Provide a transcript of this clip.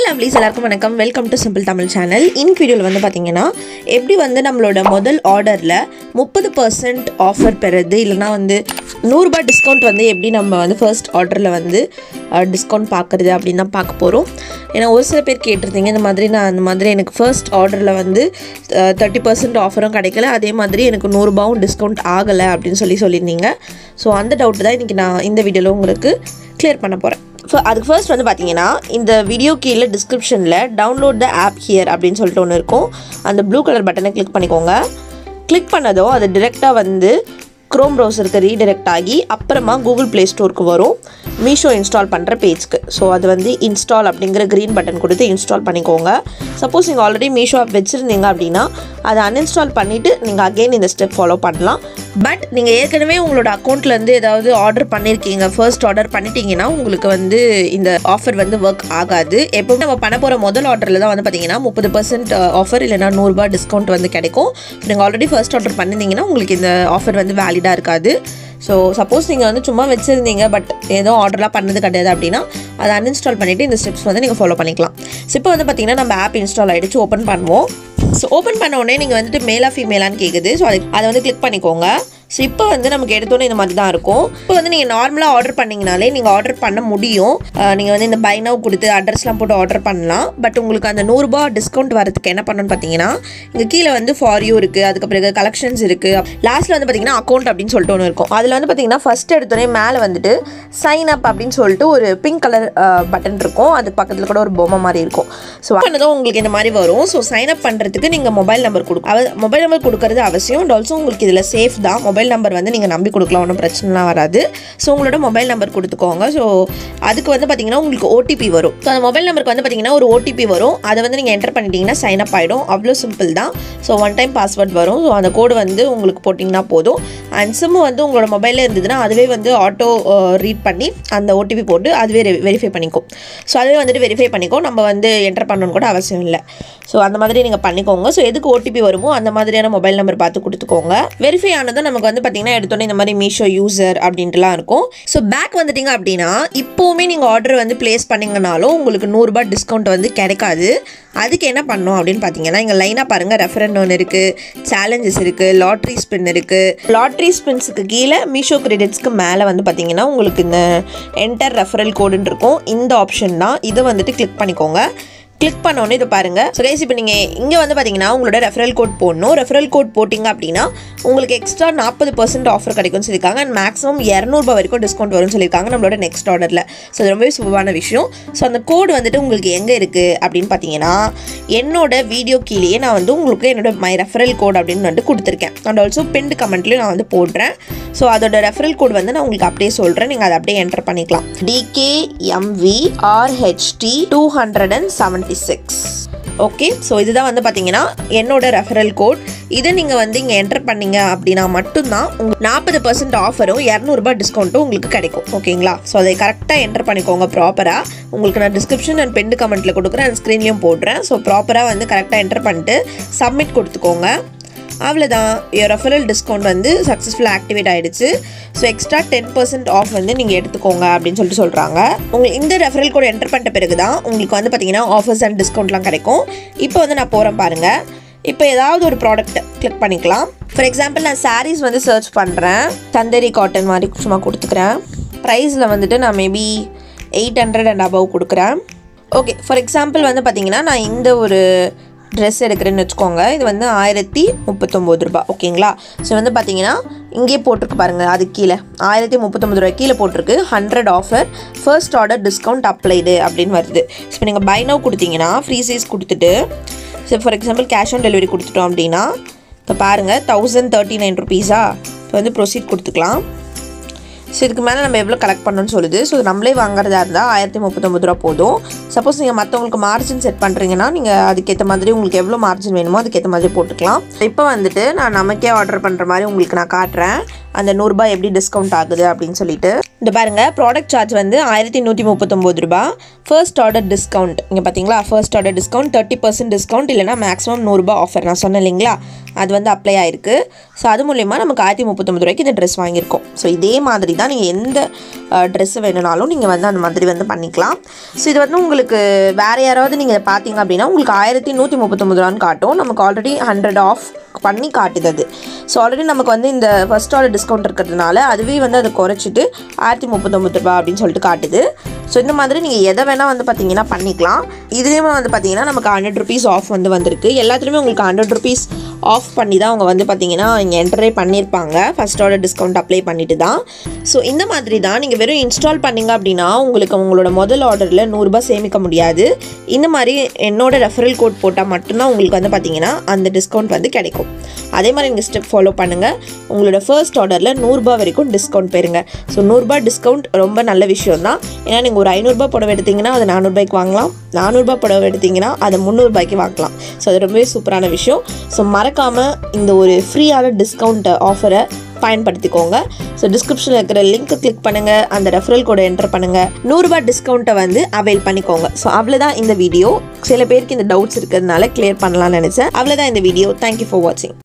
lovelies எல்லாருக்கும் வணக்கம் welcome to simple Tamil channel இன்னைக்கு வீடியோவில் வந்து பார்த்தீங்கன்னா எப்படி வந்து நம்மளோட முதல் ஆர்டரில் முப்பது பர்சன்ட் ஆஃபர் பெறுறது இல்லைனா வந்து நூறுரூபா டிஸ்கவுண்ட் வந்து எப்படி நம்ம வந்து ஃபர்ஸ்ட் ஆர்டரில் வந்து டிஸ்கவுண்ட் பார்க்குறது அப்படின்னு தான் பார்க்க போகிறோம் ஏன்னா ஒரு சில பேர் கேட்டிருந்தீங்க இந்த மாதிரி நான் அந்த மாதிரி எனக்கு ஃபர்ஸ்ட் ஆர்டரில் வந்து தேர்ட்டி பர்சன்ட் ஆஃபரும் கிடைக்கல அதே மாதிரி எனக்கு நூறுரூபாவும் டிஸ்கவுண்ட் ஆகலை அப்படின்னு சொல்லி சொல்லியிருந்தீங்க ஸோ அந்த டவுட் தான் இன்றைக்கி நான் இந்த வீடியோவில் உங்களுக்கு கிளியர் பண்ண போகிறேன் ஸோ அதுக்கு ஃபர்ஸ்ட் வந்து பார்த்தீங்கன்னா இந்த வீடியோ கீழே டிஸ்கிரிப்ஷனில் டவுன்லோட் த ஆப் ஹியர் அப்படின்னு சொல்லிட்டு ஒன்று இருக்கும் அந்த ப்ளூ கலர் பட்டனை கிளிக் பண்ணிக்கோங்க கிளிக் பண்ணதும் அது டிரெக்டாக வந்து க்ரோம் ப்ரௌசருக்கு ரீடைரக்ட் ஆகி அப்புறமா கூகுள் ப்ளே ஸ்டோருக்கு வரும் மீஷோ இன்ஸ்டால் பண்ணுற பேஜ்க்கு ஸோ அது வந்து இன்ஸ்டால் அப்படிங்கிற க்ரீன் பட்டன் கொடுத்து இன்ஸ்டால் பண்ணிக்கோங்க சப்போஸ் நீங்கள் ஆல்ரெடி மீஷோ ஆப் வச்சுருந்தீங்க அப்படின்னா அதை அன்இன்ஸ்டால் பண்ணிவிட்டு நீங்கள் அகெயின் இந்த ஸ்டெப் ஃபாலோ பண்ணலாம் பட் நீங்கள் ஏற்கனவே உங்களோட அக்கௌண்ட்லேருந்து ஏதாவது ஆர்டர் பண்ணியிருக்கீங்க ஃபர்ஸ்ட் ஆர்டர் பண்ணிட்டீங்கன்னா உங்களுக்கு வந்து இந்த ஆஃபர் வந்து ஒர்க் ஆகாது எப்பவுமே நம்ம பண்ண போகிற முதல் ஆர்டரில் தான் வந்து பார்த்தீங்கன்னா முப்பது பர்சன்ட் ஆஃபர் இல்லைனா நூறுரூபா டிஸ்கவுண்ட் வந்து கிடைக்கும் நீங்கள் ஆல்ரெடி ஃபர்ஸ்ட் ஆர்டர் பண்ணியிருந்தீங்கன்னா உங்களுக்கு இந்த ஆஃபர் வந்து வேலிடாக இருக்காது ஸோ சப்போஸ் நீங்கள் வந்து சும்மா வச்சுருந்தீங்க பட் ஏதோ ஆர்டர்லாம் பண்ணது கிடையாது அப்படின்னா அதை அன்இன்ஸ்டால் பண்ணிவிட்டு இந்த ஸ்டெப்ஸ் வந்து நீங்கள் ஃபாலோ பண்ணிக்கலாம் ஸோ இப்போ வந்து பார்த்தீங்கன்னா நம்ம ஆப் இன்ஸ்டால் ஆகிடுச்சு ஓப்பன் பண்ணுவோம் ஸோ ஓப்பன் பண்ண உடனே நீங்கள் வந்துட்டு மேலா ஃபீமேலான்னு கேட்குது ஸோ அது அதை வந்து கிளிக் பண்ணிக்கோங்க ஸோ இப்போ வந்து நமக்கு எடுத்தோன்னே இந்த மாதிரி தான் இருக்கும் இப்போ வந்து நீங்கள் நார்மலாக ஆர்டர் பண்ணிங்கனாலே நீங்கள் ஆர்டர் பண்ண முடியும் நீங்கள் வந்து இந்த பைனாவ் கொடுத்து அட்ரஸ்லாம் போட்டு ஆர்டர் பண்ணலாம் பட் உங்களுக்கு அந்த நூறுரூபா டிஸ்கவுண்ட் வரதுக்கு என்ன பண்ணணும்னு பார்த்தீங்கன்னா இங்கே கீழே வந்து ஃபார் யூ இருக்குது அதுக்கு பிறகு கலெக்ஷன்ஸ் இருக்குது லாஸ்ட்டில் வந்து பார்த்தீங்கன்னா அக்கௌண்ட் அப்படின்னு சொல்லிட்டு ஒன்று இருக்கும் அதில் வந்து பார்த்தீங்கன்னா ஃபஸ்ட் எடுத்தோடனே மேலே வந்துட்டு சைன் அப் அப்படின்னு சொல்லிட்டு ஒரு பிங்க் கலர் பட்டன் இருக்கும் அது பக்கத்தில் கூட ஒரு பொம்மை மாதிரி இருக்கும் ஸோ பண்ணதும் உங்களுக்கு இந்த மாதிரி வரும் ஸோ சைன் அப் பண்ணுறதுக்கு நீங்கள் மொபைல் நம்பர் கொடுக்கும் மொபைல் நம்பர் கொடுக்கறது அவசியம் அண்ட் ஆல்சோ உங்களுக்கு இதில் சேஃப் தான் மொபைல் நம்பர் வந்து நீங்கள் நம்பி கொடுக்கலாம் ஒன்றும் பிரச்சனைலாம் வராது ஸோ உங்களோட மொபைல் நம்பர் கொடுத்துக்கோங்க ஸோ அதுக்கு வந்து பார்த்தீங்கன்னா உங்களுக்கு ஓடிபி வரும் ஸோ அந்த மொபைல் நம்பருக்கு வந்து பார்த்தீங்கன்னா ஒரு ஓடிபி வரும் அதை வந்து நீங்கள் என்டர் பண்ணிட்டீங்கன்னா சைன் அப் ஆகிடும் அவ்வளோ சிம்பிள் தான் ஸோ ஒன் டைம் பாஸ்வேர்ட் வரும் ஸோ அந்த கோடு வந்து உங்களுக்கு போட்டிங்கன்னா போதும் அண்ட் சிம்மு வந்து உங்களோட மொபைலில் இருந்ததுன்னா அதுவே வந்து ஆட்டோ ரீட் பண்ணி அந்த ஓடிபி போட்டு அதுவே வெரிஃபை பண்ணிக்கும் ஸோ அதுவே வந்துட்டு வெரிஃபை பண்ணிக்கும் நம்ம வந்து என்டர் பண்ணணும்னு கூட அவசியம் இல்லை ஸோ அந்த மாதிரி நீங்கள் பண்ணிக்கோங்க ஸோ எதுக்கு ஓடிபி வருமோ அந்த மாதிரியான மொபைல் நம்பர் பார்த்து கொடுத்துக்கோங்க வெரிஃபை ஆனதும் நமக்கு வந்து பார்த்தீங்கன்னா எடுத்தோன்னே இந்த மாதிரி மீஷோ யூசர் அப்படின்ட்டுலாம் இருக்கும் ஸோ பேக் வந்துட்டீங்க அப்படின்னா இப்போவுமே நீங்கள் ஆர்டர் வந்து ப்ளேஸ் பண்ணிங்கனாலும் உங்களுக்கு நூறுரூபா டிஸ்கவுண்ட் வந்து கிடைக்காது அதுக்கு என்ன பண்ணோம் அப்படின்னு பார்த்தீங்கன்னா இங்கே லைனாக பாருங்கள் ரெஃபரண்ட் ஒன்று இருக்குது சேலஞ்சஸ் இருக்குது லாட்ரி ஸ்பின் இருக்குது லாட்ரி ஸ்பின்ஸுக்கு கீழே மீஷோ கிரெடிட்ஸ்க்கு மேலே வந்து பார்த்தீங்கன்னா உங்களுக்கு இந்த என்டர் ரெஃபரல் கோடுன்னு இருக்கும் இந்த ஆப்ஷன் தான் இதை வந்துட்டு கிளிக் பண்ணிக்கோங்க கிளிக் பண்ணோன்னே இதை பாருங்கள் ஸோ கைஸ் இப்போ நீங்கள் இங்கே வந்து பார்த்தீங்கன்னா உங்களோட ரெஃபரல் கோட் போடணும் ரெஃபரல் கோட் போட்டிங்க அப்படின்னா உங்களுக்கு எக்ஸ்ட்ரா நாற்பது பர்சன்ட் ஆஃபர் கிடைக்கும்னு சொல்லியிருக்காங்க அண்ட் மேக்ஸிமம் இரநூறுபா வரைக்கும் டிஸ்கவுண்ட் வரும்னு சொல்லியிருக்காங்க நம்மளோட நெக்ஸ்ட் ஆர்டரில் ஸோ அது ரொம்பவே சுபமான விஷயம் ஸோ அந்த கோடு வந்துட்டு உங்களுக்கு எங்கே இருக்குது அப்படின்னு பார்த்தீங்கன்னா என்னோட வீடியோ கீழேயே நான் வந்து உங்களுக்கு என்னோட மை ரெஃபரல் கோட் அப்படின்னு வந்து கொடுத்துருக்கேன் அண்ட் ஆல்சோ பின்டு கமெண்ட்லேயும் நான் வந்து போடுறேன் ஸோ அதோட ரெஃபரல் கோட் வந்து நான் உங்களுக்கு அப்படியே சொல்கிறேன் நீங்கள் அதை அப்படியே என்டர் பண்ணிக்கலாம் TKMV RHT two hundred and seventy six okay so இதுதான் வந்து பார்த்தீங்கன்னா என்னோட ரெஃபரல் கோட் இதை நீங்கள் வந்து இங்கே என்டர் பண்ணீங்க அப்படின்னா மட்டும்தான் உங்களுக்கு நாற்பது பர்சன்ட் ஆஃபரும் இரநூறுபா டிஸ்கவுண்ட்டும் உங்களுக்கு கிடைக்கும் ஓகேங்களா ஸோ அதை கரெக்டாக என்டர் பண்ணிக்கோங்க ப்ராப்பராக உங்களுக்கு நான் டிஸ்கிரிப்ஷன் அண்ட் பெண்டு கமெண்ட்டில் கொடுக்குறேன் அண்ட் ஸ்க்ரீன்லேயும் போடுறேன் ஸோ ப்ராப்பராக வந்து கரெக்டாக என்டர் பண்ணிட்டு சப்மிட் கொடுத்துக்கோங்க அவ்வளோதான் your ரெஃபரல் டிஸ்கவுண்ட் வந்து சக்ஸஸ்ஃபுல்லாக ஆக்டிவேட் ஆகிடுச்சு so extra ten percent off வந்து நீங்கள் எடுத்துக்கோங்க அப்படின்னு சொல்லிட்டு சொல்கிறாங்க உங்களுக்கு இந்த ரெஃபரல் கோட் என்டர் பண்ணிட்ட பிறகு தான் உங்களுக்கு வந்து பார்த்தீங்கன்னா ஆஃபர்ஸ் அண்ட் டிஸ்கவுண்ட்லாம் கிடைக்கும் இப்போ வந்து நான் போகிறேன் பாருங்கள் இப்போ ஏதாவது ஒரு ப்ராடக்ட் கிளிக் பண்ணிக்கலாம் ஃபார் எக்ஸாம்பிள் நான் சாரீஸ் வந்து சர்ச் பண்ணுறேன் தந்தேரி காட்டன் மாதிரி சும்மா கொடுத்துக்கிறேன் ப்ரைஸில் வந்துட்டு நான் maybe eight hundred and above கொடுக்குறேன் ஓகே ஃபார் எக்ஸாம்பிள் வந்து பார்த்தீங்கன்னா நான் இந்த ஒரு ட்ரெஸ் எடுக்கிறேன்னு வச்சுக்கோங்க இது வந்து ஆயிரத்தி முப்பத்தொம்போது ரூபாய் ஓகேங்களா ஸோ வந்து பார்த்தீங்கன்னா இங்கேயே போட்டிருக்கு பாருங்கள் அது கீழே ஆயிரத்தி முப்பத்தொம்பது ரூபாய் கீழே போட்டிருக்கு hundred offer first order discount applied அப்படின்னு வருது ஸோ இப்போ நீங்கள் பை நவ் கொடுத்தீங்கன்னா ஃப்ரீ சைஸ் கொடுத்துட்டு so for example cash on delivery கொடுத்துட்டோம் அப்படின்னா இப்போ பாருங்கள் தௌசண்ட் தேர்ட்டி நைன் ருபீஸா இப்போ வந்து ப்ரொசீட் கொடுத்துக்கலாம் ஸோ இதுக்கு மேலே நம்ம எவ்வளோ கலெக்ட் பண்ணணும்னு சொல்லுது ஸோ நம்மளே வாங்குறதா இருந்தால் ஆயிரத்தி முப்பத்தொம்பது ரூபா போதும் சப்போஸ் நீங்கள் மற்றவங்களுக்கு மார்ஜின் செட் பண்ணுறீங்கன்னா நீங்கள் அதுக்கேற்ற மாதிரி உங்களுக்கு எவ்வளோ மார்ஜின் வேணுமோ அதுக்கேற்ற மாதிரி போட்டுக்கலாம் இப்போ வந்துட்டு நான் நமக்கே ஆர்டர் பண்ணுற மாதிரி உங்களுக்கு நான் காட்டுறேன் அந்த நூறுரூபா எப்படி டிஸ்கவுண்ட் ஆகுது அப்படின்னு சொல்லிட்டு இந்த பாருங்கள் ப்ராடக்ட் சார்ஜ் வந்து ஆயிரத்தி நூற்றி முப்பத்தொம்போது ரூபா ஃபர்ஸ்ட் ஆர்டர் டிஸ்கவுண்ட் இங்கே பார்த்தீங்களா first order discount thirty percent discount இல்லைனா மேக்ஸிமம் நூறுரூபா ஆஃபர் நான் சொன்னேன் இல்லைங்களா அது வந்து அப்ளை ஆயிருக்கு ஸோ அது மூலயமா நமக்கு ஆயிரத்தி முப்பத்தொம்பது ரூபாய்க்கு இந்த ட்ரெஸ் வாங்கியிருக்கோம் ஸோ இதே மாதிரி தான் நீங்கள் எந்த ட்ரெஸ்ஸு வேணுனாலும் நீங்கள் வந்து அந்த மாதிரி வந்து பண்ணிக்கலாம் ஸோ இது வந்து உங்களுக்கு வேறு யாராவது நீங்கள் பார்த்தீங்க அப்படின்னா உங்களுக்கு ஆயிரத்தி நூற்றி முப்பத்தொம்பது ரூபான்னு காட்டும் நமக்கு ஆல்ரெடி ஹண்ட்ரட் ஆஃப் பண்ணி காட்டுது அது ஸோ ஆல்ரெடி நமக்கு வந்து இந்த ஃபஸ்ட் ஆர்டர் டிஸ்கவுண்ட் இருக்கிறதுனால அதுவே வந்து அதை குறைச்சிட்டு ஆயிரத்தி முப்பத்தொம்பது ரூபா அப்படின்னு சொல்லிட்டு காட்டுது ஸோ இந்த மாதிரி நீங்கள் எதை வேணால் வந்து பார்த்தீங்கன்னா பண்ணிக்கலாம் இதுலேயுமே வந்து பார்த்தீங்கன்னா நமக்கு ஹண்ட்ரட் ருபீஸ் ஆஃப் வந்து வந்திருக்கு எல்லாத்துலேயுமே உங்களுக்கு ஹண்ட்ரட் ருபீஸ் ஆஃப் பண்ணி தான் அவங்க வந்து பார்த்தீங்கன்னா இங்கே என்டரே பண்ணியிருப்பாங்க ஃபஸ்ட் ஆர்டர் டிஸ்கவுண்ட் அப்ளை பண்ணிட்டு தான் ஸோ இந்த மாதிரி தான் நீங்கள் வெறும் இன்ஸ்டால் பண்ணீங்க அப்படின்னா உங்களுக்கு உங்களோட முதல் ஆர்டரில் நூறுரூபா சேமிக்க முடியாது இந்த மாதிரி என்னோட ரெஃபரல் கோட் போட்டால் மட்டும்தான் உங்களுக்கு வந்து பார்த்தீங்கன்னா அந்த டிஸ்கவுண்ட் வந்து கிடைக்கும் அதே மாதிரி நீங்கள் ஸ்டெப் ஃபாலோ பண்ணுங்கள் உங்களோட ஃபர்ஸ்ட் ஆர்டரில் நூறுரூபா வரைக்கும் டிஸ்கவுண்ட் பெறுங்க ஸோ நூறுரூபா டிஸ்கவுண்ட் ரொம்ப நல்ல விஷயம் தான் ஏன்னா நீங்கள் ஒரு ஐநூறுரூபா புடவை எடுத்தீங்கன்னா அது நானூறுபாய்க்கு வாங்கலாம் நானூறுரூபா புடவை எடுத்தீங்கன்னா அதை முந்நூறுபாய்க்கு வாங்கலாம் ஸோ அது ரொம்பவே சூப்பரான விஷயம் ஸோ மறக்காமல் இந்த ஒரு ஃப்ரீயான டிஸ்கவுண்ட் ஆஃபரை பயன்படுத்திக்கோங்க ஸோ டிஸ்கிரிப்ஷனில் இருக்கிற லிங்க்கை கிளிக் பண்ணுங்கள் அந்த ரெஃபரல் கோடை என்டர் பண்ணுங்கள் நூறுரூபா டிஸ்கவுண்ட்டை வந்து அவைல் பண்ணிக்கோங்க ஸோ அவ்வளோதான் இந்த வீடியோ சில பேருக்கு இந்த டவுட்ஸ் இருக்கிறதுனால கிளியர் பண்ணலாம்னு நினச்சேன் அவ்வளோதான் இந்த வீடியோ தேங்க்யூ ஃபார் வாட்சிங்